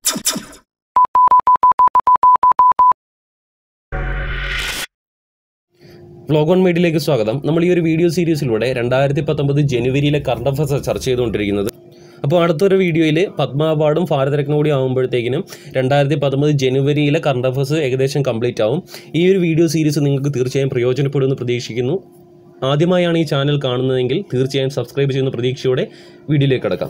vlog on മീഡിയയിലേക്ക് സ്വാഗതം നമ്മൾ ഈ ഒരു വീഡിയോ സീരീസിലൂടെ രണ്ടായിരത്തി പത്തൊമ്പത് ജനുവരിയിലെ കറണ്ട് അഫയേഴ്സ് ചർച്ച ചെയ്തുകൊണ്ടിരിക്കുന്നത് അപ്പോൾ അടുത്തൊരു വീഡിയോയിൽ പത്മ അവാർഡും ഭാരതരത്ന കൂടി ആകുമ്പോഴത്തേക്കിനും രണ്ടായിരത്തി പത്തൊമ്പത് ജനുവരിയിലെ കറണ്ട് അഫയേഴ്സ് ഏകദേശം കംപ്ലീറ്റ് ആവും ഈ ഒരു വീഡിയോ സീരീസ് നിങ്ങൾക്ക് തീർച്ചയായും പ്രയോജനപ്പെടുമെന്ന് പ്രതീക്ഷിക്കുന്നു ആദ്യമായാണ് ഈ ചാനൽ കാണുന്നതെങ്കിൽ തീർച്ചയായും സബ്സ്ക്രൈബ് ചെയ്യുന്ന പ്രതീക്ഷയോടെ വീഡിയോയിലേക്ക് കിടക്കാം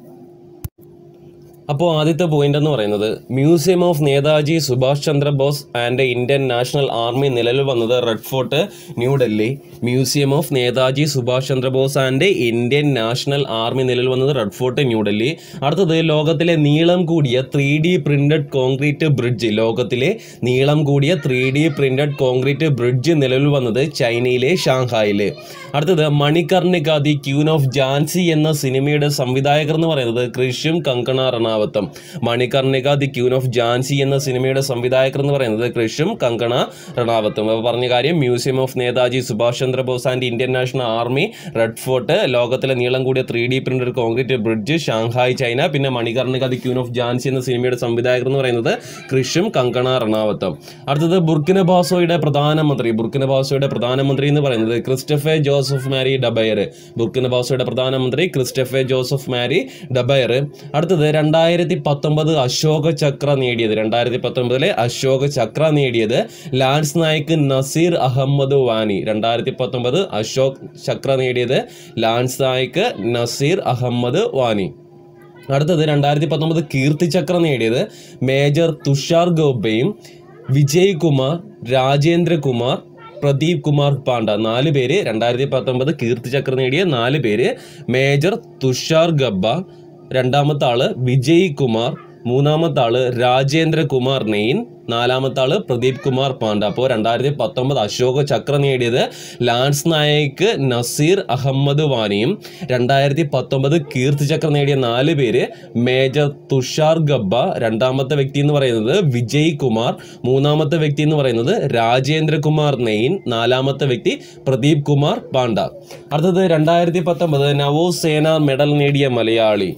അപ്പോൾ ആദ്യത്തെ പോയിന്റ് എന്ന് പറയുന്നത് museum of Netaji Subhash Chandrabose and Indian national army നിലവിൽ വന്നത് red fort New Delhi museum of Netaji Subhash Chandrabose and Indian national army നിലവിൽ വന്നത് റെഡ് ഫോർട്ട് ന്യൂഡൽഹി അടുത്തത് ലോകത്തിലെ നീളം കൂടിയ three D printed concrete bridge ലോകത്തിലെ നീളം കൂടിയ three D printed concrete bridge നിലവിൽ വന്നത് ചൈനയിലെ ഷാങ്ഹായിൽ അടുത്തത് Manikarnika the queen of Jhansi എന്ന സിനിമയുടെ സംവിധായകർ എന്ന് പറയുന്നത് കൃഷ്യം കങ്കണ റണാവത്തം Manikarnika the queen of Jhansi എന്ന സിനിമയുടെ സംവിധായകർ എന്ന് പറയുന്നത് കൃഷ്യം കങ്കണ റണാവത്തും അപ്പോൾ പറഞ്ഞ കാര്യം museum of Netaji Subhash Chandrabose and Indian national army red fort ലോകത്തിലെ നീളം കൂടിയ three D printed concrete bridge Shanghai China പിന്നെ Manikarnika the queen of Jhansi എന്ന സിനിമയുടെ സംവിധായകർ എന്ന് പറയുന്നത് കൃഷ്യം കങ്കണ റണാവത്തം അടുത്തത് ബുർക്കിന ബാസോയുടെ പ്രധാനമന്ത്രി ബുർക്കിന ബാസോയുടെ പ്രധാനമന്ത്രി എന്ന് പറയുന്നത് Christophe Joseph Marie Dabire Burkina ബാസോയുടെ പ്രധാനമന്ത്രി ക്രിസ്റ്റഫെ ജോസഫ് മാരി ഡബയർ അടുത്തത് രണ്ടായിരത്തി പത്തൊമ്പത് അശോക ചക്ര നേടിയത് രണ്ടായിരത്തി പത്തൊമ്പതിലെ അശോക ചക്ര നേടിയത് ലാൻസ് നായിക് നസീർ അഹമ്മദ് വാനി രണ്ടായിരത്തി പത്തൊമ്പത് അശോക് ചക്ര നേടിയത് ലാൻസ് നായിക് നസീർ അഹമ്മദ് വാനി അടുത്തത് രണ്ടായിരത്തി പത്തൊമ്പത് കീർത്തി ചക്ര നേടിയത് മേജർ തുഷാർ ഗോബയും വിജയ് കുമാർ രാജേന്ദ്ര കുമാർ പ്രദീപ് കുമാർ പാണ്ഡ നാല് പേര് രണ്ടായിരത്തി പത്തൊമ്പത് കീർത്തി ചക്ര നേടിയ നാല് പേര് മേജർ തുഷാർ ഗബ്ബ രണ്ടാമത്തെ ആള് വിജയ് കുമാർ മൂന്നാമത്തെ ആള് രാജേന്ദ്ര കുമാർ നെയിൻ നാലാമത്തെ ആള് പ്രദീപ് കുമാർ പാണ്ഡ അപ്പോൾ രണ്ടായിരത്തി പത്തൊമ്പത് അശോക ചക്ര നേടിയത് ലാൻസ് നായക് നസീർ അഹമ്മദ് വാനിയും രണ്ടായിരത്തി പത്തൊമ്പത് കീർത്തി ചക്ര നേടിയ നാല് പേര് മേജർ തുഷാർ ഗബ്ബ രണ്ടാമത്തെ വ്യക്തി എന്ന് പറയുന്നത് വിജയ് കുമാർ മൂന്നാമത്തെ വ്യക്തി എന്ന് പറയുന്നത് രാജേന്ദ്ര കുമാർ നെയിൻ നാലാമത്തെ വ്യക്തി പ്രദീപ് കുമാർ പാണ്ഡ അടുത്തത് രണ്ടായിരത്തി പത്തൊമ്പത് നവോസേന മെഡൽ നേടിയ മലയാളി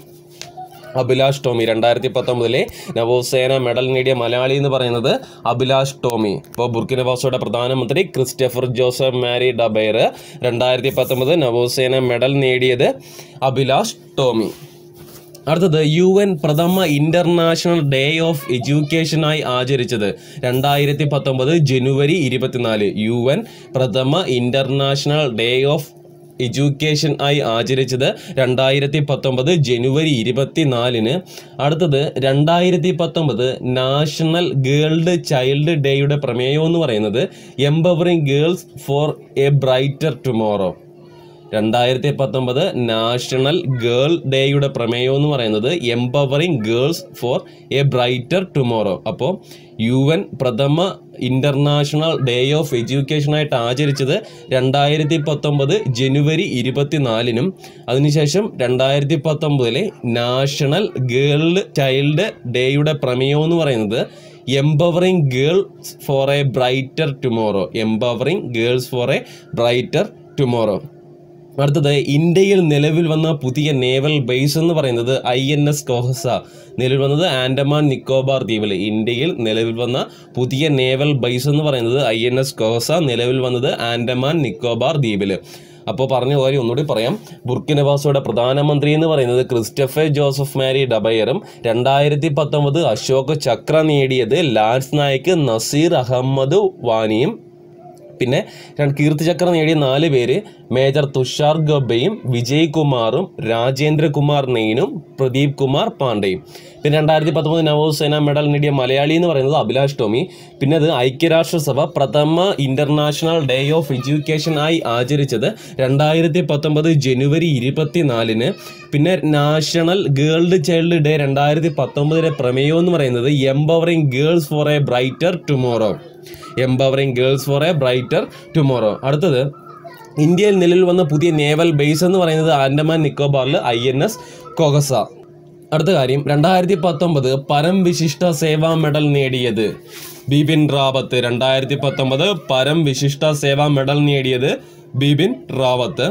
അഭിലാഷ് ടോമി രണ്ടായിരത്തി പത്തൊമ്പതിലെ നവോസേന മെഡൽ നേടിയ മലയാളി എന്ന് പറയുന്നത് അഭിലാഷ് ടോമി ഇപ്പോൾ ബുർക്കിനഫാസോയുടെ പ്രധാനമന്ത്രി ക്രിസ്റ്റഫർ ജോസഫ് മാരി ഡബൈർ രണ്ടായിരത്തി പത്തൊമ്പത് നവോസേന മെഡൽ നേടിയത് അഭിലാഷ് ടോമി അടുത്തത് യു എൻ പ്രഥമ ഇന്റർനാഷണൽ ഡേ ഓഫ് എഡ്യൂക്കേഷനായി ആചരിച്ചത് രണ്ടായിരത്തി പത്തൊമ്പത് ജനുവരി ഇരുപത്തിനാല് യു എൻ പ്രഥമ ഇന്റർനാഷണൽ ഡേ ഓഫ് എഡ്യൂക്കേഷൻ ആയി ആചരിച്ചത് രണ്ടായിരത്തി പത്തൊമ്പത് ജനുവരി ഇരുപത്തിനാലിന് അടുത്തത് രണ്ടായിരത്തി പത്തൊമ്പത് നാഷണൽ ഗേൾഡ് ചൈൽഡ് ഡേയുടെ പ്രമേയം എന്ന് പറയുന്നത് empowering girls for a brighter tomorrow രണ്ടായിരത്തി പത്തൊമ്പത് നാഷണൽ ഗേൾ ഡേയുടെ പ്രമേയം എന്ന് പറയുന്നത് empowering girls for a brighter tomorrow അപ്പോൾ യു എൻ പ്രഥമ ഇൻ്റർനാഷണൽ ഡേ ഓഫ് എഡ്യൂക്കേഷനായിട്ട് ആചരിച്ചത് രണ്ടായിരത്തി പത്തൊമ്പത് ജനുവരി ഇരുപത്തിനാലിനും അതിനുശേഷം രണ്ടായിരത്തി പത്തൊമ്പതിലെ നാഷണൽ ഗേൾ ചൈൽഡ് ഡേയുടെ പ്രമേയം എന്ന് പറയുന്നത് empowering girls for a brighter tomorrow empowering girls for a brighter tomorrow അടുത്തത് ഇന്ത്യയിൽ നിലവിൽ വന്ന പുതിയ നേവൽ ബേസ് എന്ന് പറയുന്നത് ഐ എൻ എസ് കോഹസ നിലവിൽ വന്നത് ആൻഡമാൻ നിക്കോബാർ ദ്വീപിൽ ഇന്ത്യയിൽ നിലവിൽ വന്ന പുതിയ നേവൽ ബേസ് എന്ന് പറയുന്നത് ഐ എൻ എസ് കോഹസ നിലവിൽ വന്നത് ആൻഡമാൻ നിക്കോബാർ ദ്വീപിൽ അപ്പോൾ പറഞ്ഞ കാര്യം ഒന്നുകൂടി പറയാം ബുർക്കിനവാസോയുടെ പ്രധാനമന്ത്രി എന്ന് പറയുന്നത് ക്രിസ്റ്റഫെ ജോസഫ് മാരി ഡബയറും രണ്ടായിരത്തി പത്തൊമ്പത് അശോക ചക്ര നേടിയത് ലാൻസ് നായിക് നസീർ അഹമ്മദ് വാനിയും പിന്നെ രണ്ട് കീർത്തിചക്ര നേടിയ നാല് പേര് മേജർ തുഷാർ ഗബ്ബയും വിജയ് കുമാറും രാജേന്ദ്ര കുമാർ നെയ്നും പ്രദീപ് കുമാർ പാണ്ഡെയും പിന്നെ രണ്ടായിരത്തി പത്തൊമ്പത് നവോസേന മെഡൽ നേടിയ മലയാളി എന്ന് പറയുന്നത് അഭിലാഷ് ടോമി പിന്നെ അത് ഐക്യരാഷ്ട്രസഭ പ്രഥമ ഇന്റർനാഷണൽ ഡേ ഓഫ് എഡ്യൂക്കേഷൻ ആയി ആചരിച്ചത് രണ്ടായിരത്തി പത്തൊമ്പത് ജനുവരി ഇരുപത്തിനാലിന് പിന്നെ നാഷണൽ ഗേൾഡ് ചൈൽഡ് ഡേ രണ്ടായിരത്തി പത്തൊമ്പതിലെ പ്രമേയം എന്ന് പറയുന്നത് empowering girls for a brighter tomorrow empowering girls for a brighter tomorrow അടുത്തത് ഇന്ത്യയിൽ നിലവിൽ വന്ന പുതിയ നേവൽ ബേസ് എന്ന് പറയുന്നത് ആൻഡമാൻ നിക്കോബാറിൽ ഐ എൻ എസ് കൊഗസ അടുത്ത കാര്യം രണ്ടായിരത്തി പത്തൊമ്പത് പരം വിശിഷ്ട സേവാ മെഡൽ നേടിയത് ബിപിൻ റാവത്ത് രണ്ടായിരത്തി പത്തൊമ്പത് പരം വിശിഷ്ട സേവാ മെഡൽ നേടിയത് ബിപിൻ റാവത്ത്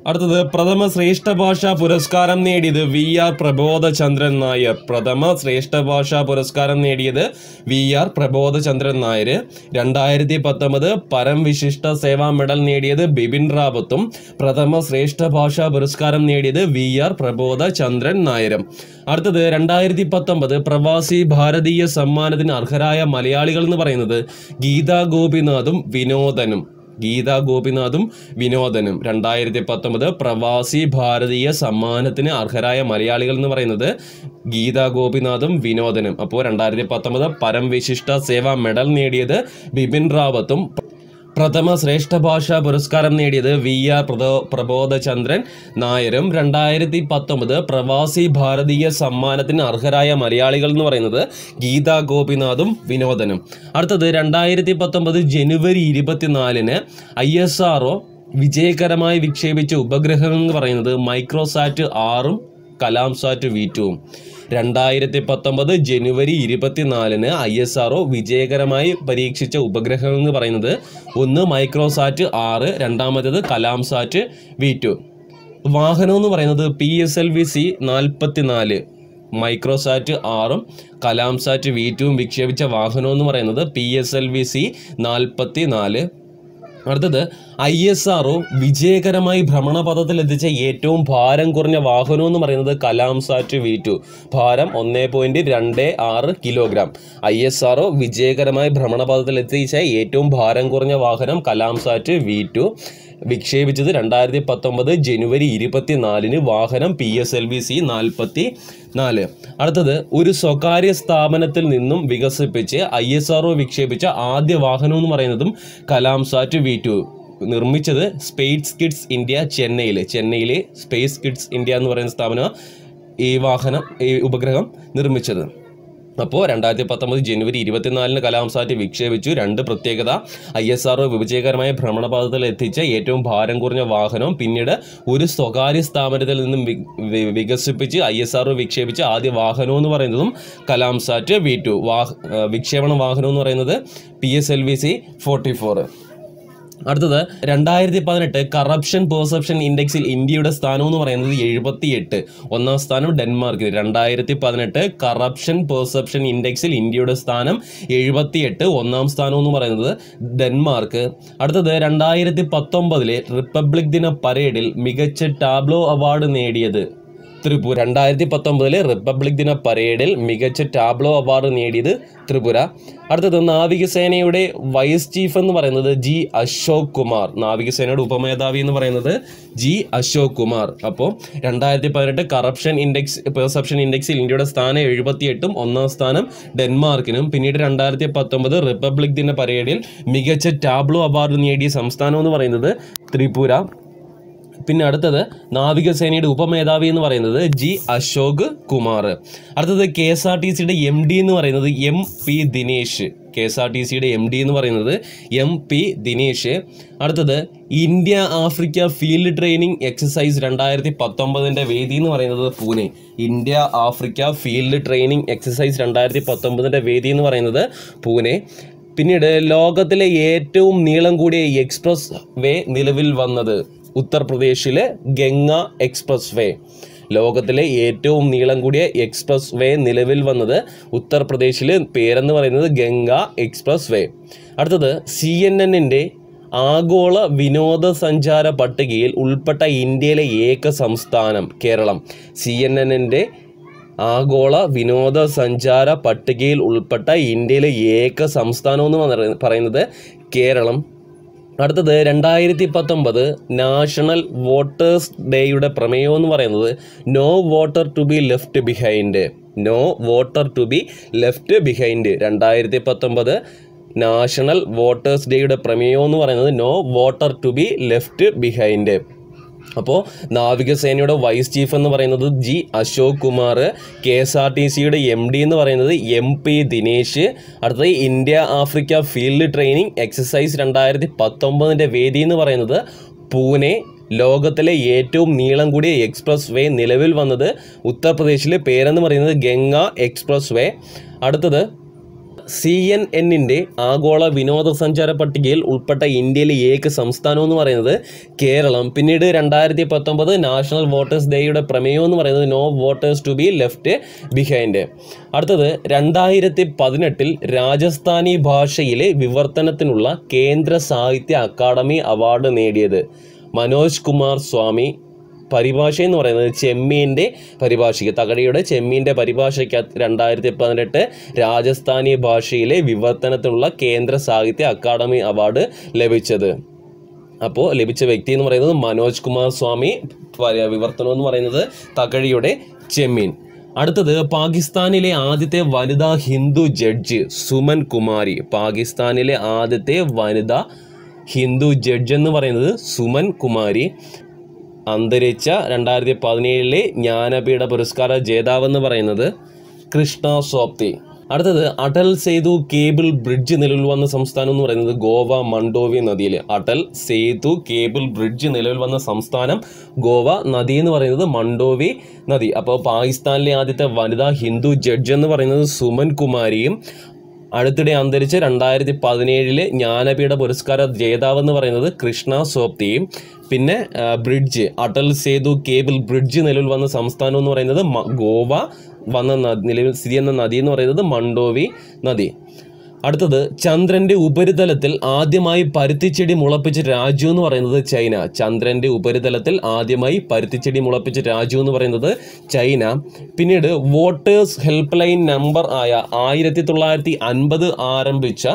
അടുത്തത് പ്രഥമ ശ്രേഷ്ഠ ഭാഷാ പുരസ്കാരം നേടിയത് വി ആർ പ്രബോധചന്ദ്രൻ നായർ പ്രഥമ ശ്രേഷ്ഠ ഭാഷാ പുരസ്കാരം നേടിയത് വി ആർ പ്രബോധചന്ദ്രൻ നായർ രണ്ടായിരത്തി പത്തൊമ്പത് പരം വിശിഷ്ട സേവാ മെഡൽ നേടിയത് ബിപിൻ റാവത്തും പ്രഥമ ശ്രേഷ്ഠ ഭാഷാ പുരസ്കാരം നേടിയത് വി ആർ പ്രബോധചന്ദ്രൻ നായരും അടുത്തത് രണ്ടായിരത്തി പത്തൊമ്പത് പ്രവാസി ഭാരതീയ സമ്മാനത്തിന് അർഹരായ മലയാളികൾ എന്ന് പറയുന്നത് ഗീതാ ഗോപിനാഥും വിനോദനും ഗീതാ ഗോപിനാഥും വിനോദനും രണ്ടായിരത്തി പത്തൊമ്പത് പ്രവാസി ഭാരതീയ സമ്മാനത്തിന് അർഹരായ മലയാളികൾ എന്ന് പറയുന്നത് ഗീതാ ഗോപിനാഥും വിനോദനും അപ്പോൾ രണ്ടായിരത്തി പത്തൊമ്പത് പരം വിശിഷ്ട സേവാ മെഡൽ നേടിയത് ബിപിൻ റാവത്തും പ്രഥമ ശ്രേഷ്ഠ ഭാഷാ പുരസ്കാരം നേടിയത് വി ആർ പ്രദോ പ്രബോധചന്ദ്രൻ നായരും രണ്ടായിരത്തി പത്തൊമ്പത് പ്രവാസി ഭാരതീയ സമ്മാനത്തിന് അർഹരായ മലയാളികൾ എന്ന് പറയുന്നത് ഗീതാ ഗോപിനാഥും വിനോദനും അടുത്തത് രണ്ടായിരത്തി പത്തൊമ്പത് ജനുവരി ഇരുപത്തിനാലിന് ഐ എസ് ആർ വിജയകരമായി വിക്ഷേപിച്ച ഉപഗ്രഹം എന്ന് പറയുന്നത് മൈക്രോസാറ്റ് ആറും കലാംസാറ്റ് വി ടുവും രണ്ടായിരത്തി പത്തൊമ്പത് ജനുവരി ഇരുപത്തിനാലിന് ഐ എസ് ആർ വിജയകരമായി പരീക്ഷിച്ച ഉപഗ്രഹം എന്ന് പറയുന്നത് ഒന്ന് മൈക്രോസാറ്റ് ആറ് രണ്ടാമത്തേത് കലാംസാറ്റ് വി ടു വാഹനം എന്ന് പറയുന്നത് P S L V C നാൽപ്പത്തിനാല് മൈക്രോസാറ്റ് ആറും കലാംസാറ്റ് വി ടുവും വിക്ഷേപിച്ച വാഹനം എന്ന് പറയുന്നത് P S L V C നാൽപ്പത്തി നാല് അടുത്തത് ഐ എസ് ആർ വിജയകരമായി ഭ്രമണപഥത്തിൽ എത്തിച്ച ഏറ്റവും ഭാരം കുറഞ്ഞ വാഹനം എന്ന് പറയുന്നത് കലാംസാറ്റ് വി ടു ഭാരം ഒന്നേ പോയിന്റ് രണ്ട് ആറ് കിലോഗ്രാം ഐ എസ് ആർ വിജയകരമായി ഭ്രമണപഥത്തിൽ എത്തിച്ച ഏറ്റവും ഭാരം കുറഞ്ഞ വാഹനം കലാംസാറ്റ് വി ടു വിക്ഷേപിച്ചത് രണ്ടായിരത്തി പത്തൊമ്പത് ജനുവരി ഇരുപത്തിനാലിന് വാഹനം P S L V C നാൽപ്പത്തി നാല് അടുത്തത് ഒരു സ്വകാര്യ സ്ഥാപനത്തിൽ നിന്നും വികസിപ്പിച്ച് ഐ എസ് ആർ വിക്ഷേപിച്ച ആദ്യ വാഹനം എന്ന് പറയുന്നതും കലാംസാറ്റ് വി ടു നിർമ്മിച്ചത് സ്പേസ് കിഡ്സ് ഇന്ത്യ ചെന്നൈയിൽ ചെന്നൈയിലെ സ്പേസ് കിഡ്സ് ഇന്ത്യ എന്ന് പറയുന്ന സ്ഥാപനം ഈ വാഹനം ഈ ഉപഗ്രഹം നിർമ്മിച്ചത് അപ്പോൾ രണ്ടായിരത്തി പത്തൊമ്പത് ജനുവരി ഇരുപത്തിനാലിന് കലാംസാറ്റ് വിക്ഷേപിച്ചു രണ്ട് പ്രത്യേകത ഐ എസ് ആർ വിജയകരമായ ഭ്രമണപഥത്തിൽ എത്തിച്ച ഏറ്റവും ഭാരം കുറഞ്ഞ വാഹനവും പിന്നീട് ഒരു സ്വകാര്യ സ്ഥാപനത്തിൽ നിന്നും വി- വി- വികസിപ്പിച്ച് ഐ എസ് ആർ വിക്ഷേപിച്ച ആദ്യ വാഹനം എന്ന് പറയുന്നതും കലാംസാറ്റ് വി ടു വാഹ ആ, വിക്ഷേപണ വാഹനം എന്ന് പറയുന്നത് P S L V C forty four അടുത്തത് രണ്ടായിരത്തി പതിനെട്ട് കറപ്ഷൻ പെർസെപ്ഷൻ ഇൻഡെക്സിൽ ഇന്ത്യയുടെ സ്ഥാനം എന്ന് പറയുന്നത് എഴുപത്തി എട്ട് ഒന്നാം സ്ഥാനം ഡെൻമാർക്ക് രണ്ടായിരത്തി പതിനെട്ട് കറപ്ഷൻ പെർസെപ്ഷൻ ഇൻഡെക്സിൽ ഇന്ത്യയുടെ സ്ഥാനം എഴുപത്തി എട്ട് ഒന്നാം സ്ഥാനം എന്ന് പറയുന്നത് ഡെൻമാർക്ക് അടുത്തത് രണ്ടായിരത്തി പത്തൊമ്പതിലെ റിപ്പബ്ലിക് ദിന പരേഡിൽ മികച്ച ടാബ്ലോ അവാർഡ് നേടിയത് ത്രിപുര രണ്ടായിരത്തി പത്തൊമ്പതിലെ റിപ്പബ്ലിക് ദിന പരേഡിൽ മികച്ച ടാബ്ലോ അവാർഡ് നേടിയത് ത്രിപുര അടുത്തത് നാവികസേനയുടെ വൈസ് ചീഫ് എന്ന് പറയുന്നത് ജി അശോക് കുമാർ നാവികസേനയുടെ ഉപമേധാവി എന്ന് പറയുന്നത് ജി അശോക് കുമാർ അപ്പോൾ രണ്ടായിരത്തി പതിനെട്ട് കറപ്ഷൻ ഇൻഡെക്സ് പെർസെപ്ഷൻ ഇൻഡെക്സിൽ ഇന്ത്യയുടെ സ്ഥാനം എഴുപത്തിയെട്ടും ഒന്നാം സ്ഥാനം ഡെൻമാർക്കിനും പിന്നീട് രണ്ടായിരത്തി പത്തൊമ്പത് റിപ്പബ്ലിക് ദിന പരേഡിൽ മികച്ച ടാബ്ലോ അവാർഡ് നേടിയ സംസ്ഥാനം എന്ന് പറയുന്നത് ത്രിപുര പിന്നെ അടുത്തത് നാവികസേനയുടെ ഉപമേധാവി എന്ന് പറയുന്നത് ജി അശോക് കുമാർ അടുത്തത് കെ എസ് ആർ ടി സിയുടെ എം ഡി എന്ന് പറയുന്നത് M P Dinesh K S R T സിയുടെ എം ഡി എന്ന് പറയുന്നത് എം പി ദിനേശ് അടുത്തത് India Africa field training exercise രണ്ടായിരത്തി പത്തൊമ്പതിൻ്റെ വേദി എന്ന് പറയുന്നത് Pune India Africa field training exercise രണ്ടായിരത്തി പത്തൊമ്പതിൻ്റെ വേദി എന്ന് പറയുന്നത് പൂനെ പിന്നീട് ലോകത്തിലെ ഏറ്റവും നീളം കൂടിയ എക്സ്പ്രസ് വേ നിലവിൽ വന്നത് ഉത്തർപ്രദേശിലെ ഗംഗ എക്സ്പ്രസ് വേ ലോകത്തിലെ ഏറ്റവും നീളം കൂടിയ എക്സ്പ്രസ് വേ നിലവിൽ വന്നത് ഉത്തർപ്രദേശിലെ പേരെന്ന് പറയുന്നത് ഗംഗ എക്സ്പ്രസ് വേ അടുത്തത് സി എൻ എന്നിൻ്റെ ആഗോള വിനോദസഞ്ചാര പട്ടികയിൽ ഉൾപ്പെട്ട ഇന്ത്യയിലെ ഏക സംസ്ഥാനം കേരളം സി എൻ എന്നിൻ്റെ ആഗോള വിനോദസഞ്ചാര പട്ടികയിൽ ഉൾപ്പെട്ട ഇന്ത്യയിലെ ഏക സംസ്ഥാനം എന്ന് പറയ- പറയുന്നത് കേരളം അടുത്തത് രണ്ടായിരത്തി പത്തൊമ്പത് നാഷണൽ വോട്ടേഴ്സ് ഡേയുടെ പ്രമേയം എന്ന് പറയുന്നത് no voter to be left behind no voter to be left behind രണ്ടായിരത്തി പത്തൊമ്പത് നാഷണൽ വോട്ടേഴ്സ് ഡേയുടെ പ്രമേയം എന്ന് പറയുന്നത് no voter to be left behind അപ്പോൾ നാവികസേനയുടെ വൈസ് ചീഫ് എന്ന് പറയുന്നത് G Ashok Kumar K S R T സിയുടെ എം ഡി എന്ന് പറയുന്നത് എം പി ദിനേശ് അടുത്തത് India Africa field training exercise രണ്ടായിരത്തി പത്തൊമ്പതിൻ്റെ വേദി എന്ന് പറയുന്നത് പൂനെ ലോകത്തിലെ ഏറ്റവും നീളം കൂടിയ എക്സ്പ്രസ് വേ നിലവിൽ വന്നത് ഉത്തർപ്രദേശിലെ പേരെന്ന് പറയുന്നത് ഗംഗ എക്സ്പ്രസ് വേ അടുത്തത് സി എൻ എന്നിൻ്റെ ആഗോള വിനോദസഞ്ചാര പട്ടികയിൽ ഉൾപ്പെട്ട ഇന്ത്യയിലെ ഏക സംസ്ഥാനം എന്ന് പറയുന്നത് കേരളം പിന്നീട് രണ്ടായിരത്തി പത്തൊമ്പത് നാഷണൽ വോട്ടേഴ്സ് ഡേയുടെ പ്രമേയം എന്ന് പറയുന്നത് no voters to be left behind അടുത്തത് രണ്ടായിരത്തി പതിനെട്ടിൽ രാജസ്ഥാനി ഭാഷയിലെ വിവർത്തനത്തിനുള്ള കേന്ദ്ര സാഹിത്യ അക്കാദമി അവാർഡ് നേടിയത് മനോജ് കുമാർ സ്വാമി പരിഭാഷ എന്ന് പറയുന്നത് ചെമ്മീൻ്റെ പരിഭാഷയ്ക്ക് തകഴിയുടെ ചെമ്മീൻ്റെ പരിഭാഷയ്ക്ക് രണ്ടായിരത്തി പതിനെട്ട് രാജസ്ഥാനി ഭാഷയിലെ വിവർത്തനത്തിനുള്ള കേന്ദ്ര സാഹിത്യ അക്കാദമി അവാർഡ് ലഭിച്ചത് അപ്പോൾ ലഭിച്ച വ്യക്തി എന്ന് പറയുന്നത് മനോജ് കുമാർ സ്വാമി പ- വിവർത്തനം എന്ന് പറയുന്നത് തകഴിയുടെ ചെമ്മീൻ അടുത്തത് പാകിസ്ഥാനിലെ ആദ്യത്തെ വനിതാ ഹിന്ദു ജഡ്ജ് സുമൻ കുമാരി പാകിസ്ഥാനിലെ ആദ്യത്തെ വനിതാ ഹിന്ദു ജഡ്ജ് എന്ന് പറയുന്നത് സുമൻ കുമാരി അന്തരിച്ച രണ്ടായിരത്തി പതിനേഴിലെ ജ്ഞാനപീഠ പുരസ്കാര ജേതാവ് എന്ന് പറയുന്നത് കൃഷ്ണ സോപ്തി അടുത്തത് അടൽ സേതു കേബിൾ ബ്രിഡ്ജ് നിലവിൽ വന്ന സംസ്ഥാനം എന്ന് പറയുന്നത് ഗോവ മണ്ടോവി നദിയിൽ അടൽ സേതു കേബിൾ ബ്രിഡ്ജ് നിലവിൽ വന്ന സംസ്ഥാനം ഗോവ നദി എന്ന് പറയുന്നത് മണ്ടോവി നദി അപ്പോൾ പാകിസ്ഥാനിലെ ആദ്യത്തെ വനിതാ ഹിന്ദു ജഡ്ജ് എന്ന് പറയുന്നത് സുമൻ കുമാരിയും അടുത്തിടെ അന്തരിച്ച രണ്ടായിരത്തി പതിനേഴിലെ ജ്ഞാനപീഠ പുരസ്കാര ജേതാവ് എന്ന് പറയുന്നത് കൃഷ്ണ സോപ്തിയും പിന്നെ ആ, bridge Atal Setu cable bridge നിലവിൽ വന്ന സംസ്ഥാനം എന്ന് പറയുന്നത് മ- ഗോവ വന്ന നദി നിലവിൽ സ്ഥിതി ചെയ്യുന്ന നദി എന്ന് പറയുന്നത് മണ്ടോവി നദി അടുത്തത് ചന്ദ്രന്റെ ഉപരിതലത്തിൽ ആദ്യമായി പരുത്തിച്ചെടി മുളപ്പിച്ച രാജ്യം എന്ന് പറയുന്നത് ചൈന ചന്ദ്രന്റെ ഉപരിതലത്തിൽ ആദ്യമായി പരുത്തിച്ചെടി മുളപ്പിച്ച രാജ്യം എന്ന് പറയുന്നത് ചൈന പിന്നീട് വോട്ടേഴ്സ് ഹെൽപ്പ് ലൈൻ നമ്പർ ആയ ആയിരത്തി തൊള്ളായിരത്തി അൻപത് ആരംഭിച്ച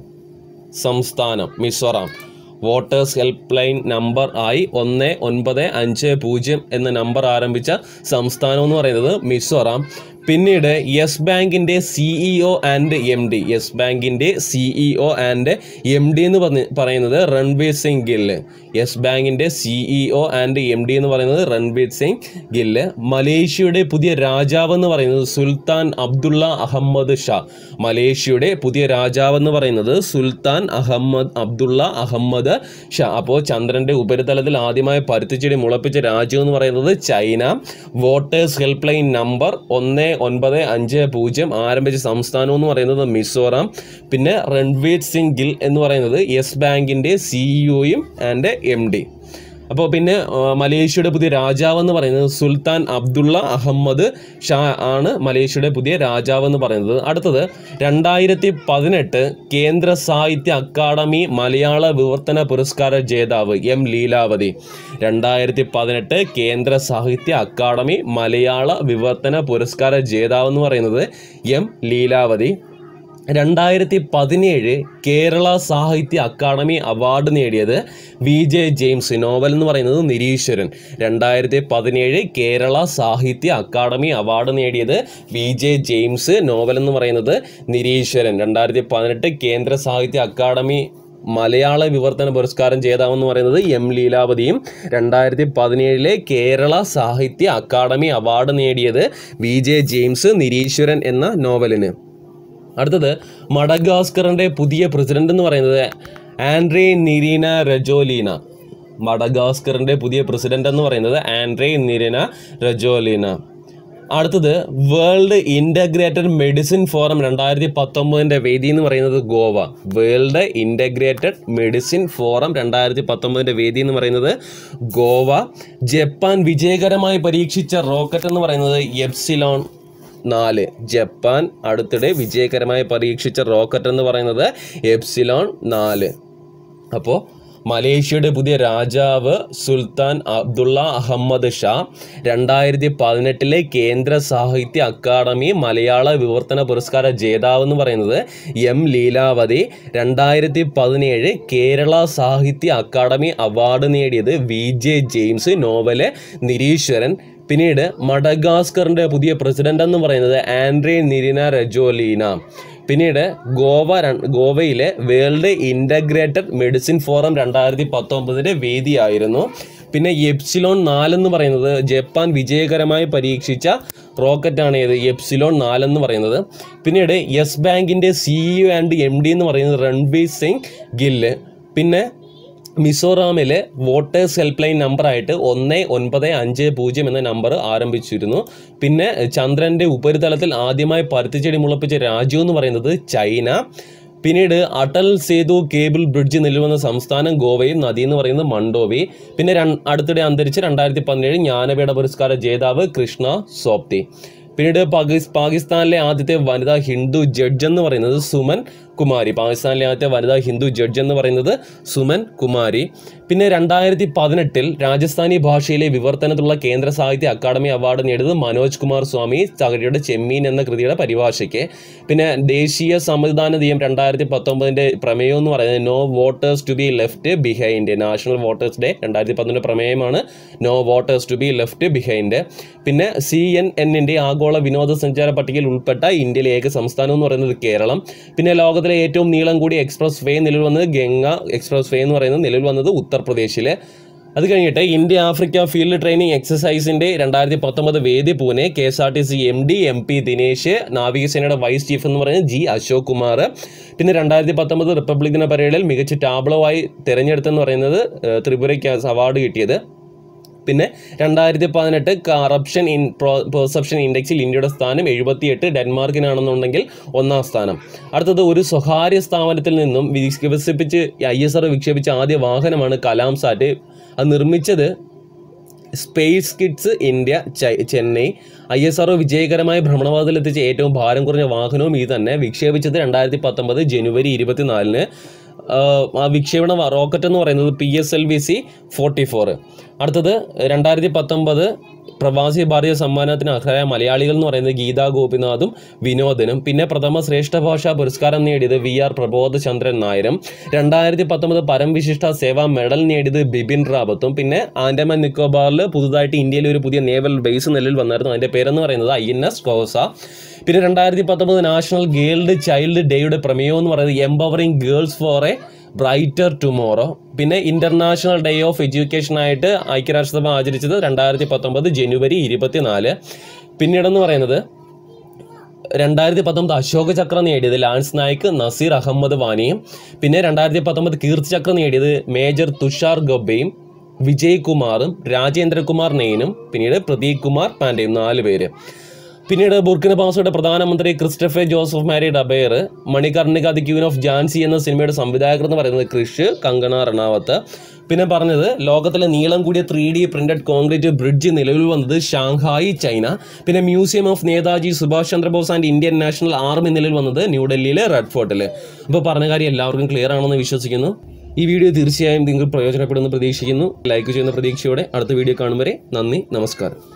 സംസ്ഥാനം Mizoram voters help line number ആയി ഒന്ന് ഒൻപത് അഞ്ച് പൂജ്യം എന്ന നമ്പർ ആരംഭിച്ച സംസ്ഥാനം എന്ന് പറയുന്നത് മിസോറാം പിന്നീട് യെസ് ബാങ്കിൻ്റെ CEO and M D yes ബാങ്കിൻ്റെ സിഇഒ ആൻഡ് എം ഡി എന്ന് പറഞ്ഞ് പറയുന്നത് രൺവീർ സിംഗ് ഗില്ല് യെസ് ബാങ്കിൻ്റെ സിഇഒ ആൻഡ് എം ഡി എന്ന് പറയുന്നത് രൺവീർ സിംഗ് ഗില്ല് മലേഷ്യയുടെ പുതിയ രാജാവ് എന്ന് പറയുന്നത് സുൽത്താൻ അബ്ദുള്ള അഹമ്മദ് ഷാ മലേഷ്യയുടെ പുതിയ രാജാവ് എന്ന് പറയുന്നത് സുൽത്താൻ അഹമ്മദ് അബ്ദുള്ള അഹമ്മദ് ഷാ അപ്പോൾ ചന്ദ്രന്റെ ഉപരിതലത്തിൽ ആദ്യമായി പരുത്തിച്ചെടി മുളപ്പിച്ച രാജ്യം എന്ന് പറയുന്നത് China voters help line number ഒന്ന് ഒൻപത് അഞ്ച് പൂജ്യം ആരംഭിച്ച സംസ്ഥാനം എന്ന് പറയുന്നത് മിസോറാം പിന്നെ രൺവീർ സിംഗ് ഗിൽ എന്ന് പറയുന്നത് യെസ് ബാങ്കിൻ്റെ സിഇഒയും ആൻഡ് എം ഡി അപ്പോൾ പിന്നെ ആ, മലേഷ്യയുടെ പുതിയ രാജാവ് എന്ന് പറയുന്നത് സുൽത്താൻ അബ്ദുള്ള അഹമ്മദ് ഷാ ആണ് മലേഷ്യയുടെ പുതിയ രാജാവ് എന്ന് പറയുന്നത് അടുത്തത് രണ്ടായിരത്തി പതിനെട്ട് കേന്ദ്ര സാഹിത്യ അക്കാദമി മലയാള വിവർത്തന പുരസ്കാര ജേതാവ് എം ലീലാവതി രണ്ടായിരത്തി പതിനെട്ട് കേന്ദ്ര സാഹിത്യ അക്കാദമി മലയാള വിവർത്തന പുരസ്കാര ജേതാവ് എന്ന് പറയുന്നത് എം ലീലാവതി രണ്ടായിരത്തി പതിനേഴ് കേരള സാഹിത്യ അക്കാദമി അവാർഡ് നേടിയത് വി ജെ ജെയിംസ് നോവൽ എന്ന് പറയുന്നത് നിരീശ്വരൻ രണ്ടായിരത്തി പതിനേഴ് കേരള സാഹിത്യ അക്കാദമി അവാർഡ് നേടിയത് വി ജെ ജെയിംസ് നോവൽ എന്ന് പറയുന്നത് നിരീശ്വരൻ രണ്ടായിരത്തി പതിനെട്ട് കേന്ദ്ര സാഹിത്യ അക്കാദമി മലയാള വിവർത്തന പുരസ്കാരം ജേതാവെന്ന് പറയുന്നത് എം ലീലാവതിയും രണ്ടായിരത്തി പതിനേഴിലെ കേരള സാഹിത്യ അക്കാദമി അവാർഡ് നേടിയത് വി ജെ ജെയിംസ് നിരീശ്വരൻ എന്ന നോവലിന് അടുത്തത് മഡഗാസ്കറിൻ്റെ പുതിയ പ്രസിഡന്റ് എന്ന് പറയുന്നത് ആൻഡ്രേ നിരീന രജോലീന മഡഗാസ്കറിൻ്റെ പുതിയ പ്രസിഡന്റ് എന്ന് പറയുന്നത് ആൻഡ്രേ നിരീന രജോലീന അടുത്തത് വേൾഡ് ഇൻ്റഗ്രേറ്റഡ് മെഡിസിൻ ഫോറം രണ്ടായിരത്തി പത്തൊമ്പതിൻ്റെ വേദി എന്ന് പറയുന്നത് Goa world integrated medicine forum രണ്ടായിരത്തി പത്തൊമ്പതിൻ്റെ വേദി എന്ന് പറയുന്നത് ഗോവ ജപ്പാൻ വിജയകരമായി പരീക്ഷിച്ച റോക്കറ്റ് എന്ന് പറയുന്നത് എപ്സിലോൺ നാല് ജപ്പാൻ അടുത്തിടെ വിജയകരമായി പരീക്ഷിച്ച റോക്കറ്റ് എന്ന് പറയുന്നത് എപ്സിലോൺ നാല് അപ്പോൾ മലേഷ്യയുടെ പുതിയ രാജാവ് സുൽത്താൻ അബ്ദുള്ള അഹമ്മദ് ഷാ രണ്ടായിരത്തി പതിനെട്ടിലെ കേന്ദ്ര സാഹിത്യ അക്കാദമി മലയാള വിവർത്തന പുരസ്കാര ജേതാവ് എന്ന് പറയുന്നത് എം ലീലാവതി രണ്ടായിരത്തി പതിനേഴ് കേരള സാഹിത്യ അക്കാദമി അവാർഡ് നേടിയത് V J James novel Nireeswaran പിന്നീട് മഡഗാസ്കറിൻ്റെ പുതിയ പ്രസിഡന്റ് എന്ന് പറയുന്നത് ആൻഡ്രേ നിരിന രജോലീന പിന്നീട് ഗോവ ര- ഗോവയിലെ വേൾഡ് ഇൻ്റഗ്രേറ്റഡ് മെഡിസിൻ ഫോറം രണ്ടായിരത്തി പത്തൊമ്പതിൻ്റെ വേദിയായിരുന്നു പിന്നെ എപ്സിലോൺ നാലെന്ന് പറയുന്നത് ജപ്പാൻ വിജയകരമായി പരീക്ഷിച്ച റോക്കറ്റാണ് ഏത് എപ്സിലോൺ നാലെന്ന് പറയുന്നത് പിന്നീട് യെസ് ബാങ്കിൻ്റെ സിഇഒ ആൻഡ് എം ഡി എന്ന് പറയുന്നത് രൺബീർ സിംഗ് ഗില്ല് പിന്നെ മിസോറാമിലെ വോട്ടേഴ്സ് ഹെൽപ്പ് ലൈൻ നമ്പറായിട്ട് ഒന്ന് ഒൻപത് അഞ്ച് പൂജ്യം എന്ന നമ്പർ ആരംഭിച്ചിരുന്നു പിന്നെ ചന്ദ്രൻ്റെ ഉപരിതലത്തിൽ ആദ്യമായി പരുത്തിച്ചെടി മുളപ്പിച്ച രാജ്യം എന്ന് പറയുന്നത് ചൈന പിന്നീട് അടൽ സേതു കേബിൾ ബ്രിഡ്ജ് നിലവന്ന സംസ്ഥാനം ഗോവയും നദി എന്ന് പറയുന്നത് മണ്ടോവി പിന്നെ രൺ- അടുത്തിടെ അന്തരിച്ച രണ്ടായിരത്തി പതിനേഴ് ജ്ഞാനപീഠ പുരസ്കാര ജേതാവ് കൃഷ്ണ സോപ്തി പിന്നീട് പാകിസ് പാകിസ്ഥാനിലെ ആദ്യത്തെ വനിതാ ഹിന്ദു ജഡ്ജ് എന്ന് പറയുന്നത് സുമൻ കുമാരി പാകിസ്ഥാനിലെ ആദ്യത്തെ വനിതാ ഹിന്ദു ജഡ്ജ് എന്ന് പറയുന്നത് സുമൻ കുമാരി പിന്നെ രണ്ടായിരത്തി പതിനെട്ടിൽ രാജസ്ഥാനി ഭാഷയിലെ വിവർത്തനത്തിലുള്ള കേന്ദ്ര സാഹിത്യ അക്കാദമി അവാർഡ് നേടിയത് മനോജ് കുമാർ സ്വാമി തകഴിയുടെ ചെമ്മീൻ എന്ന കൃതിയുടെ പരിഭാഷയ്ക്ക് പിന്നെ ദേശീയ സമ്മതിദാന നിയമം രണ്ടായിരത്തി പത്തൊമ്പതിൻ്റെ പ്രമേയം എന്ന് പറയുന്നത് no voters to be left behind national voters day രണ്ടായിരത്തി പത്തൊമ്പത് പ്രമേയമാണ് no voters to be left behind പിന്നെ സി എൻ എന്നിൻ്റെ ആഗോള വിനോദസഞ്ചാര പട്ടികയിൽ ഉൾപ്പെട്ട ഇന്ത്യയിലെ ഏക സംസ്ഥാനം എന്ന് പറയുന്നത് കേരളം പിന്നെ ലോകത്തിലെ ഏറ്റവും നീളം കൂടിയ എക്സ്പ്രസ് വേ നിലവിൽ വന്നത് ഗംഗ എക്സ്പ്രസ് വേ എന്ന് പറയുന്നത് നിലവിൽ വന്നത് ഉത്തർപ്രദേശിലെ അത് കഴിഞ്ഞിട്ട് ഇന്ത്യ ആഫ്രിക്ക ഫീൽഡ് ട്രെയിനിങ് എക്സസൈസിന്റെ രണ്ടായിരത്തി പത്തൊമ്പത് വേദി Pune K S R T C M D M P Dinesh നാവികസേനയുടെ വൈസ് ചീഫ് എന്ന് പറയുന്നത് ജി അശോക് കുമാർ പിന്നെ രണ്ടായിരത്തി പത്തൊമ്പത് റിപ്പബ്ലിക് ദിന പരേഡിൽ മികച്ച ടാബ്ലോ ആയി തിരഞ്ഞെടുത്തെന്ന് പറയുന്നത് ഏഹ്, ത്രിപുരയ്ക്ക് അവാർഡ് കിട്ടിയത് പിന്നെ രണ്ടായിരത്തി പതിനെട്ട് കറപ്ഷൻ ഇൻ പെർസെപ്ഷൻ ഇൻഡെക്സിൽ ഇന്ത്യയുടെ സ്ഥാനം എഴുപത്തിയെട്ട് ഡെൻമാർക്കിനാണെന്നുണ്ടെങ്കിൽ ഒന്നാം സ്ഥാനം അടുത്തത് ഒരു സ്വകാര്യ സ്ഥാപനത്തിൽ നിന്നും വികസിപ്പിച്ച് ഐ എസ് ആർ വിക്ഷേപിച്ച ആദ്യ വാഹനമാണ് കലാം സാറ്റ് അത് നിർമ്മിച്ചത് സ്പേസ് കിഡ്സ് ഇന്ത്യ ചൈ- ചെന്നൈ ഐ എസ് ആർ വിജയകരമായ ഭ്രമണപഥത്തിൽ എത്തിച്ച ഏറ്റവും ഭാരം കുറഞ്ഞ വാഹനവും ഇത് തന്നെ വിക്ഷേപിച്ചത് രണ്ടായിരത്തി പത്തൊമ്പത് ജനുവരി ഇരുപത്തിനാലിന് ആഹ് ആ വിക്ഷേപണ വ- റോക്കറ്റ് എന്ന് പറയുന്നത് P S L V C forty four അടുത്തത് രണ്ടായിരത്തി പത്തൊമ്പത് പ്രവാസി ഭാരതീയ സമ്മാനത്തിന് അർഹരായ മലയാളികൾ എന്ന് പറയുന്നത് ഗീതാ ഗോപിനാഥും വിനോദനും പിന്നെ പ്രഥമ ശ്രേഷ്ഠ ഭാഷാ പുരസ്കാരം നേടിയത് വി ആർ പ്രബോധചന്ദ്രൻ നായരും രണ്ടായിരത്തി പത്തൊമ്പത് പരംവിശിഷ്ട സേവാ മെഡൽ നേടിയത് ബിപിൻ റാവത്തും പിന്നെ ആൻഡമാൻ നിക്കോബാറിൽ പുതുതായിട്ട് ഇന്ത്യയിൽ ഒരു പുതിയ നേവൽ ബേസ് നിലവിൽ വന്നായിരുന്നു അതിൻ്റെ പേരെന്ന് പറയുന്നത് ഐ എൻ എസ് കോസ പിന്നെ രണ്ടായിരത്തി പത്തൊമ്പത് നാഷണൽ ഗേൾഡ് ചൈൽഡ് ഡേയുടെ പ്രമേയം എന്ന് പറയുന്നത് empowering girls for a brighter tomorrow പിന്നെ ഇന്റർനാഷണൽ ഡേ ഓഫ് എഡ്യൂക്കേഷൻ ആയിട്ട് ഐക്യരാഷ്ട്രസഭ ആചരിച്ചത് രണ്ടായിരത്തി പത്തൊമ്പത് ജനുവരി ഇരുപത്തിനാല് പിന്നീടെന്ന് പറയുന്നത് രണ്ടായിരത്തി പത്തൊമ്പത് അശോക ചക്ര നേടിയത് ലാൻസ് നായിക് നസീർ അഹമ്മദ് വാനിയും പിന്നെ രണ്ടായിരത്തി പത്തൊമ്പത് കീർത്തി ചക്ര നേടിയത് മേജർ തുഷാർ ഗൊബയും വിജയ് കുമാറും രാജേന്ദ്രകുമാർ നെയ്നും പിന്നീട് പ്രദീപ് കുമാർ പാൻഡയും നാല് പേര് പിന്നീട് ബുർക്കിന ഫാസോയുടെ പ്രധാനമന്ത്രി Christophe Joseph Marie Dabire Manikarnika the queen of Jhansi എന്ന സിനിമയുടെ സംവിധായകർ എന്ന് പറയുന്നത് കൃഷ് കങ്കണ റണാവത്ത് പിന്നെ പറഞ്ഞത് ലോകത്തിലെ നീളം കൂടിയ three D printed concrete bridge നിലവിൽ വന്നത് ഷാങ്ഹായി ചൈന പിന്നെ museum of Netaji Subhash Chandrabose and Indian national army നിലവിൽ വന്നത് ന്യൂഡൽഹിയിലെ റെഡ് ഫോർട്ടിൽ അപ്പോൾ പറഞ്ഞ കാര്യം എല്ലാവർക്കും ക്ലിയർ ആണെന്ന് വിശ്വസിക്കുന്നു ഈ വീഡിയോ തീർച്ചയായും നിങ്ങൾക്ക് പ്രയോജനപ്പെടുമെന്ന് പ്രതീക്ഷിക്കുന്നു ലൈക്ക് ചെയ്യുന്ന പ്രതീക്ഷയോടെ അടുത്ത വീഡിയോ കാണും വരെ നന്ദി നമസ്കാരം